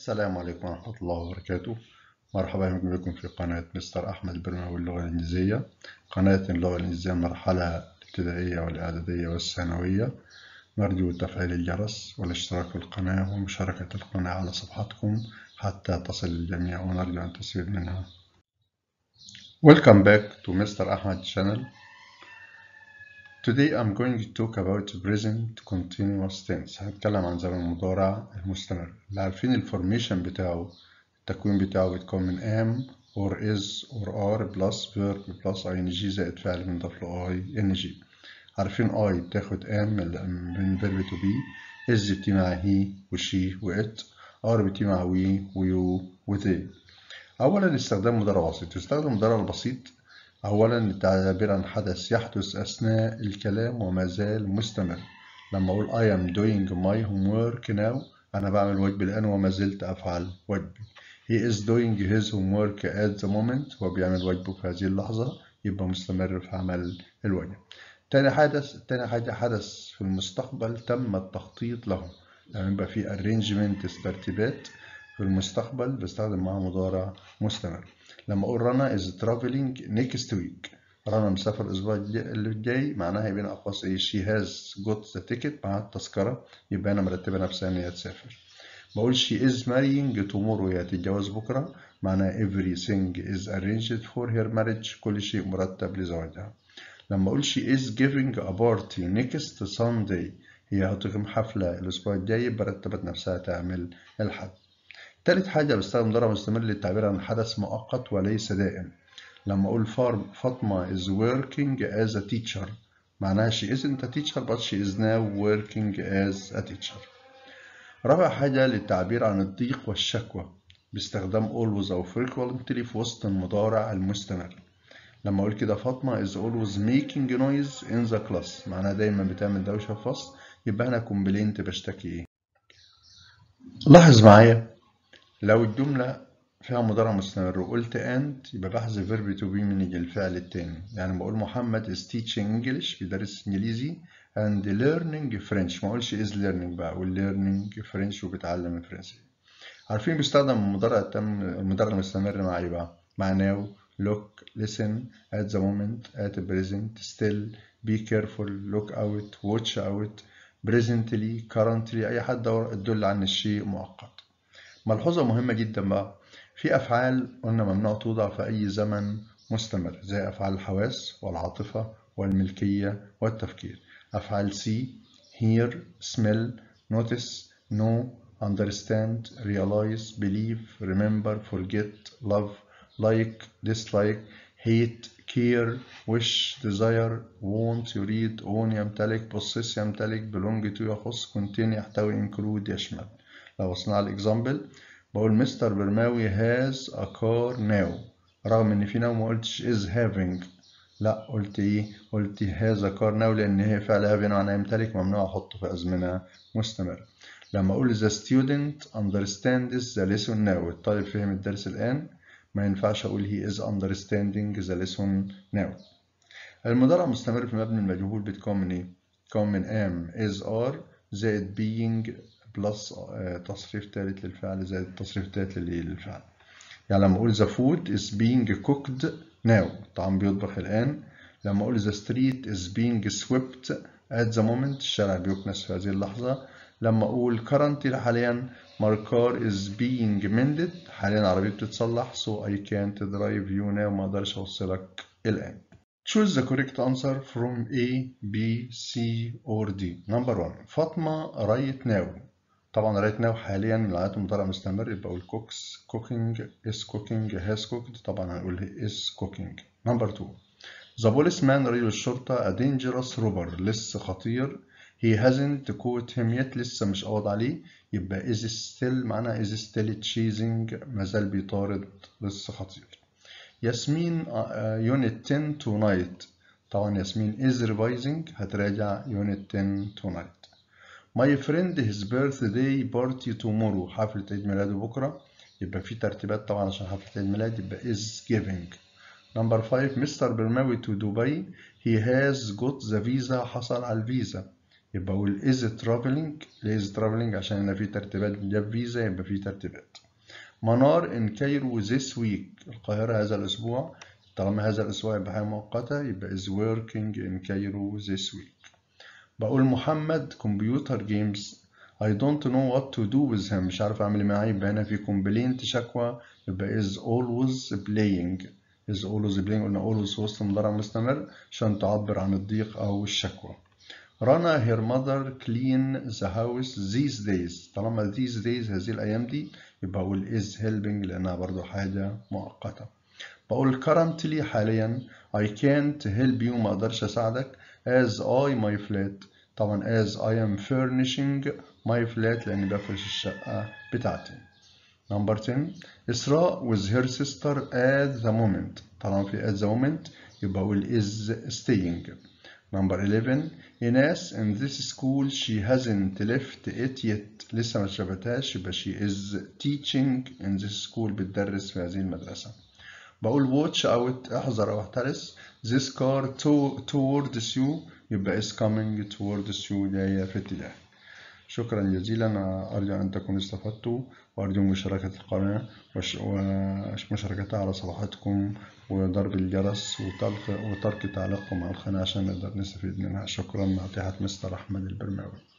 السلام عليكم ورحمة الله وبركاته مرحبا بكم في قناة مستر أحمد برماوي اللغة الإنجليزية قناة اللغة الإنجليزية المرحلة الابتدائية والإعدادية والثانوية نرجو تفعيل الجرس والاشتراك في القناة ومشاركة القناة على صفحتكم حتى تصل الجميع ونرجو أن تستفيد منها Welcome back to Mr. Ahmed channel Today I'm going to talk about present continuous tense هنتكلم عن زمن المضارع المستمر اللي عارفين الفورميشن بتاعه التكوين بتاعه بيتكون من am or is or are plus verb plus ing زائد فعل بنضاف له i ng عارفين I بتاخد am من verb to be is بتيجي مع he و she و it are بتيجي مع we و you و they أولا استخدام مضارع بسيط يستخدم المضارع البسيط أولا للتعبير عن حدث يحدث أثناء الكلام وما زال مستمر لما أقول I am doing my homework now أنا بعمل واجبي الآن وما زلت أفعل واجبي He is doing his homework at the moment هو بيعمل واجبه في هذه اللحظة يبقى مستمر في عمل الواجب تاني حدث تاني حاجة حدث في المستقبل تم التخطيط له لما يبقى في arrangement ترتيبات في المستقبل بستخدم معاه مضارع مستمر لما اقول رنا is traveling next week رنا مسافر الاسبوع اللي جاي معناها يبقى اقواس ايه she has got the ticket مع التذكره يبقى انا مرتبه نفسها ان هي تسافر بقول she is marrying tomorrow هي هتتجوز بكره معناها everything is arranged for her marriage كل شيء مرتب لزواجها لما اقول she is giving a party next Sunday هي هتقيم حفله الاسبوع الجاي برتبت نفسها تعمل الحد تالت حاجة بستخدم ضرب مستمر للتعبير عن حدث مؤقت وليس دائم لما أقول فاطمة is working as a teacher معناها she isn't a teacher but she is now working as a teacher رابع حاجة للتعبير عن الضيق والشكوى باستخدام always أو frequently في وسط المضارع المستمر لما أقول كده فاطمة is always making noise in the class معناها دايما بتعمل دوشة في الفصل يبقى أنا كومبلينت بشتكي إيه لاحظ معايا لو الجملة فيها مضارع مستمر وقلت and يبقى بحذف verb to be من الفعل التاني يعني بقول محمد is teaching English بيدرس إنجليزي and learning French ما أقولش is learning بقى أقول learning French وبيتعلم الفرنسية عارفين بيستخدم المضارع التام المضارع المستمر مع إيه بقى؟ مع now look listen at the moment at present still be careful look out watch out presently currently أي حد تدل عن الشيء مؤقت ملحوظة مهمة جدا بقى في أفعال قلنا ممنوع توضع في أي زمن مستمر زي أفعال الحواس والعاطفة والملكية والتفكير أفعال see, hear, smell, notice, know, understand, realize, believe, remember, forget, love, like, dislike, hate, care, wish, desire, want, يريد, own يمتلك, possess يمتلك, belong to يخص, contain يحتوي, include يشمل لو بصينا على الاكزامبل بقول مستر برماوي has a car now رغم ان في now ما قلتش is having لا قلت ايه قلت has a car now لان هي فعل have هنا معناها يمتلك ممنوع احطه في ازمنه مستمره لما اقول the student understands the lesson now الطالب فهم الدرس الان ما ينفعش اقول he is understanding the lesson now المضارع المستمر في مبني المجهول بتكون من ايه؟ بتكون من am is are زائد being بلس تصريف ثالث للفعل زائد التصريف الثالث للفعل يعني لما اقول the food is being cooked now الطعام بيطبخ الآن لما اقول the street is being swept at the moment الشارع بيكنس في هذه اللحظة لما اقول currently حاليا my car is being mended حاليا عربيتي بتتصلح so I can't drive you now ما اقدرش اوصلك الآن Choose the correct answer from A, B, C or D. Number one. فاطمة right now. طبعا رايت ناو حاليا العادات المضارع مستمر يبقى اقول كوكس كوكينج is cooking has cooked طبعا هنقول is cooking نمبر 2 The policeman رجل الشرطة a dangerous robber لسه خطير he hasn't caught him yet لسه مش قبض عليه يبقى is still معناها is still chasing مازال بيطارد لسه خطير ياسمين unit 10 tonight طبعا ياسمين is revising هتراجع unit 10 tonight My friend his birthday party tomorrow حفلة عيد ميلاده بكرة يبقى في ترتيبات طبعا عشان حفلة عيد ميلاد يبقى is giving Number 5 مستر برماوي to دبي he has got the visa حصل على الفيزا يبقى أقول is traveling ليه is traveling عشان هنا في ترتيبات جاب فيزا يبقى في ترتيبات منار in كايرو this week القاهرة هذا الأسبوع طالما هذا الأسبوع يبقى حاجة مؤقتة يبقى is working in كايرو this week بقول محمد كمبيوتر جيمز I don't know what to do with him مش عارف أعمل إيه معاه يبقى هنا في complaint شكوى يبقى is always playing is always playing قلنا always وسط مضارع مستمر عشان تعبر عن الضيق أو الشكوى رنا her mother clean the house these days طالما these days هذه الأيام دي يبقى أقول is helping لأنها برضو حاجة مؤقتة بقول currently حاليا I can't help you ما أقدرش أساعدك as I my flat طبعا as I am furnishing my flat لأني بفرش الشقة بتاعتي Number 10 إسراء with her sister at the moment طالما في at the moment يبقى أقول is staying Number 11 Ines in this school she hasn't left it yet لسه ما شافتهاش يبقى she is teaching in this school بتدرس في هذه المدرسة بقول watch out احذر أو احترس this car to, towards you يبقى is coming towards you جاية في اتجاه شكرا جزيلا أرجو أن تكونوا استفدتوا وأرجو مشاركة القناة ومشاركتها على صفحاتكم وضرب الجرس وترك تعليقكم على القناة عشان نقدر نستفيد منها شكرا نصيحة مستر أحمد البرماوي